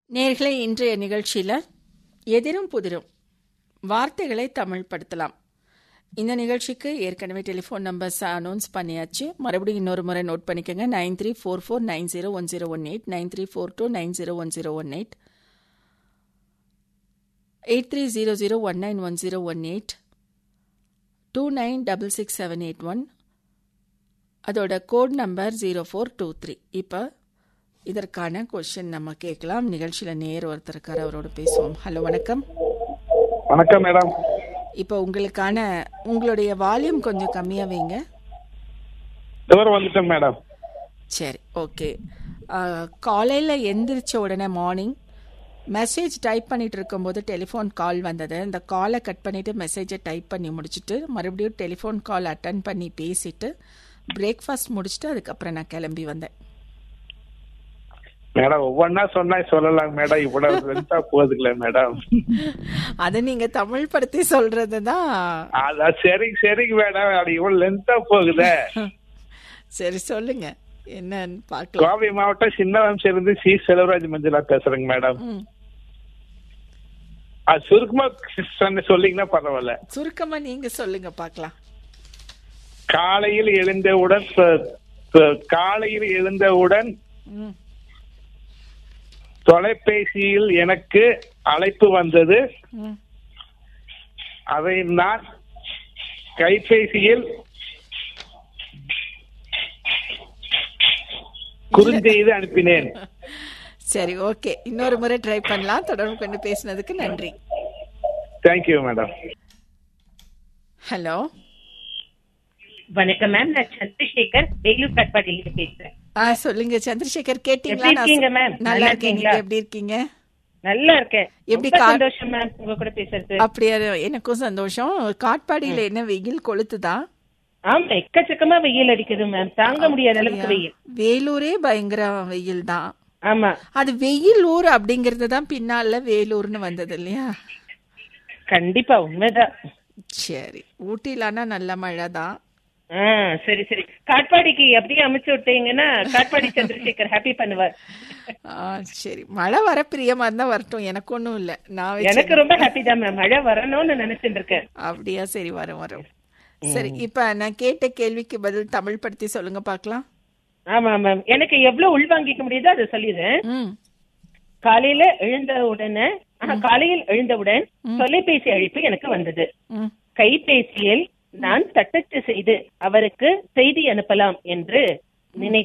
நேர்களே இன்றைய நிகழ்ச்சியில் எதிரும் புதிரும் வார்த்தைகளை தமிழ்படுத்தலாம் இந்த நிகழ்ச்சிக்கு ஏற்கனவே டெலிஃபோன் நம்பர்ஸ் அனௌன்ஸ் பண்ணியாச்சு மறுபடியும் இன்னொரு முறை நோட் பண்ணிக்கோங்க nine three four four nine zero one zero one eight nine three four two nine zero one zero one eight eight three zero zero one nine one zero one eight two nine double six seven eight one அதோட code number zero four two three இப்போ இதற்கான question நம்ம கேட்கலாம் நிகழ்ச்சியில் நேர் ஒருத்தர் இருக்கார் அவரோட பேசுவோம் ஹலோ வணக்கம் வணக்கம் மேடம் இப்போ உங்களுக்கான உங்களுடைய வால்யூம் கொஞ்சம் கம்மியாக வைங்க தூரம் வந்துட்டேன் மேடம் சரி ஓகே காலையில் எந்திரிச்ச உடனே மார்னிங் மெசேஜ் டைப் பண்ணிட்டு இருக்கும்போது டெலிஃபோன் கால் வந்தது இந்த காலை கட் பண்ணிவிட்டு மெசேஜை டைப் பண்ணி முடிச்சுட்டு மறுபடியும் டெலிஃபோன் கால் அட்டன் பண்ணி பேசிட்டு பிரேக்ஃபாஸ்ட் முடிச்சுட்டு அதுக்கப்புறம் நான் கிளம்பி வந்தேன் மேடம் ஒவ்வொன்னா சொன்னா சொல்லலாம் மேடம் இவ்வளவு லென்த்தா போகுதுங்களே மேடம் அதை நீங்கள் தமிழ் படுத்தி சொல்கிறது தான் அதான் சரி சரிங்க மேடம் அது இவ்வளவு லென்த்தா போகுதே சரி சொல்லுங்க என்னன்னு பார்க்கலாம் கோவை மாவட்டம் சின்னவம்சம் இருந்து சி செல்வராஜ் மஞ்சளா பேசுறேங்க மேடம் ம் அது சுருக்கமா சொன்ன சொல்லிங்கன்னா பரவாயில்ல சுருக்கமாக நீங்கள் சொல்லுங்க பார்க்கலாம் காலையில் எழுந்தவுடன் ப- ப- காலையில் எழுந்தவுடன் ம் தொலைபேசியில் எனக்கு அழைப்பு வந்தது ம் அதை நான் கைபேசியில் குறுஞ்செய்து அனுப்பினேன் சரி ஓகே இன்னொரு முறை ட்ரை பண்ணலாம் தொடர்பு கொண்டு பேசினதுக்கு நன்றி தேங்க்யூ மேடம் ஹலோ வணக்கம் மேம் நான் சந்திரசேகர் வேலூர் கட்பாடியிலிருந்து பேசுறேன் ஆ சொல்லுங்க சந்திரசேகர் கேட்டீங்களா எப்படி நான் இருக்கீங்க, சொ- ma'am? நல்லா நல்லா இருக்கீங்க இருக்கீங்களா? நீங்க எப்படி இருக்கீங்க நல்லா இருக்கேன் எப்படி ரொம்ப கா- சந்தோஷம் மேம் உங்க கூட பேசுறது அப்படியே எனக்கும் சந்தோஷம் காட்பாடியில என்ன வெயில் கொளுத்துதா ஆமா எக்கச்சக்கமா வெயில் அடிக்குது மேம் தாங்க முடியாத அளவுக்கு வெயில் வேலூரே பயங்கர வெயில் தான் ஆமா அது வெயில் ஊர் அப்படிங்கறது தான் பின்னால வேலூர்னு வந்தது இல்லையா கண்டிப்பா உண்மைதான் சரி ஊட்டிலானா நல்ல மழை தான் ஆ சரி சரி காட்பாடிக்கு அப்படியே அமைச்சு விட்டீங்கன்னா காட்பாடி சந்திரசேகர் ஹாப்பி பண்ணுவார் ஆ, சரி மழை வர பிரியமா இருந்தா வரட்டும் எனக்கு ஒண்ணும் இல்ல நான் வச்ச- எனக்கு ரொம்ப ஹாப்பி தான் மேம் மழை வரணும்னு நினைச்சிட்டு இருக்கேன் அப்படியா சரி வரும் வரும் சரி இப்ப நான் கேட்ட கேள்விக்கு பதில் தமிழ் படுத்தி சொல்லுங்க பார்க்கலாம் ஆமா மேம் எனக்கு எவ்வளவு உள்வாங்கிக்க முடியுதோ அதை சொல்லிடுறேன் ம் காலையில எழுந்த உடனே ஆஹா, காலையில் எழுந்தவுடன் தொலைபேசி அழைப்பு எனக்கு வந்தது ம் கைபேசியில் நான் தட்டச்சு செய்து அவருக்கு செய்தி அனுப்பலாம் என்று நினைத்து